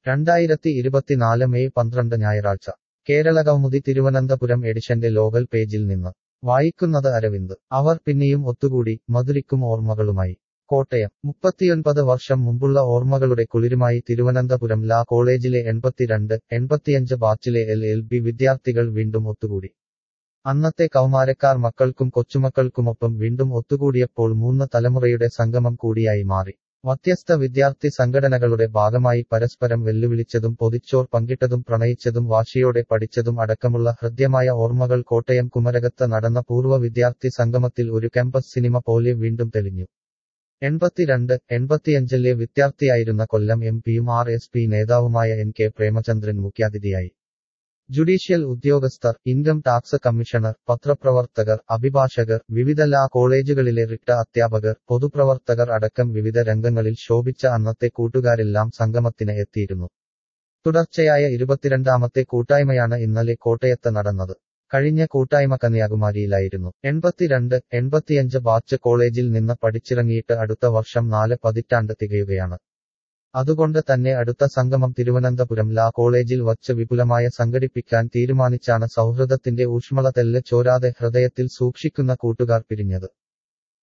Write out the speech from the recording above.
രണ്ടായിരത്തി ഇരുപത്തിനാല് മെയ് പന്ത്രണ്ട് ഞായറാഴ്ച കേരള കൗമുദി തിരുവനന്തപുരം എഡിഷന്റെ ലോകൽ പേജിൽ നിന്ന് വായിക്കുന്നത് അരവിന്ദ് അവർ പിന്നെയും ഒത്തുകൂടി മധുരിക്കും ഓർമ്മകളുമായി കോട്ടയം മുപ്പത്തിയൊൻപത് വർഷം മുമ്പുള്ള ഓർമ്മകളുടെ കുളിരുമായി തിരുവനന്തപുരം ലാ കോളേജിലെ എൺപത്തിരണ്ട് എൺപത്തിയഞ്ച് ബാച്ചിലെ എൽ എൽ ബി വിദ്യാർത്ഥികൾ വീണ്ടും ഒത്തുകൂടി അന്നത്തെ കൗമാരക്കാർ മക്കൾക്കും കൊച്ചുമക്കൾക്കുമൊപ്പം വീണ്ടും ഒത്തുകൂടിയപ്പോൾ മൂന്ന് തലമുറയുടെ സംഗമം കൂടിയായി മാറി വ്യത്യസ്ത വിദ്യാർത്ഥി സംഘടനകളുടെ ഭാഗമായി പരസ്പരം വെല്ലുവിളിച്ചതും പൊതിച്ചോർ പങ്കിട്ടതും പ്രണയിച്ചതും വാശിയോടെ പഠിച്ചതും അടക്കമുള്ള ഹൃദ്യമായ ഓർമ്മകൾ കോട്ടയം കുമരകത്ത് നടന്ന പൂർവ്വ വിദ്യാർത്ഥി സംഗമത്തിൽ ഒരു ക്യാമ്പസ് സിനിമ പോലെ വീണ്ടും തെളിഞ്ഞു എൺപത്തിരണ്ട് എൺപത്തിയഞ്ചിലെ വിദ്യാർത്ഥിയായിരുന്ന കൊല്ലം എം പിയും ആർ എസ് പി നേതാവുമായ എൻ കെ പ്രേമചന്ദ്രൻ മുഖ്യാതിഥിയായി ജുഡീഷ്യൽ ഉദ്യോഗസ്ഥർ ഇൻകം ടാക്സ് കമ്മീഷണർ പത്രപ്രവർത്തകർ അഭിഭാഷകർ വിവിധ ലാ കോളേജുകളിലെ റിട്ട അധ്യാപകർ പൊതുപ്രവർത്തകർ അടക്കം വിവിധ രംഗങ്ങളിൽ ശോഭിച്ച അന്നത്തെ കൂട്ടുകാരെല്ലാം സംഗമത്തിന് എത്തിയിരുന്നു തുടർച്ചയായ ഇരുപത്തിരണ്ടാമത്തെ കൂട്ടായ്മയാണ് ഇന്നലെ കോട്ടയത്ത് നടന്നത് കഴിഞ്ഞ കൂട്ടായ്മ കന്യാകുമാരിയിലായിരുന്നു എൺപത്തിരണ്ട് എൺപത്തിയഞ്ച് ബാച്ച് കോളേജിൽ നിന്ന് പഠിച്ചിറങ്ങിയിട്ട് അടുത്ത വർഷം നാല് പതിറ്റാണ്ട് തികയുകയാണ് അതുകൊണ്ട് തന്നെ അടുത്ത സംഗമം തിരുവനന്തപുരം ലാ കോളേജിൽ വച്ച് വിപുലമായ സംഘടിപ്പിക്കാൻ തീരുമാനിച്ചാണ് സൗഹൃദത്തിന്റെ ഊഷ്മള തെല്ല് ചോരാതെ ഹൃദയത്തിൽ സൂക്ഷിക്കുന്ന കൂട്ടുകാർ പിരിഞ്ഞത്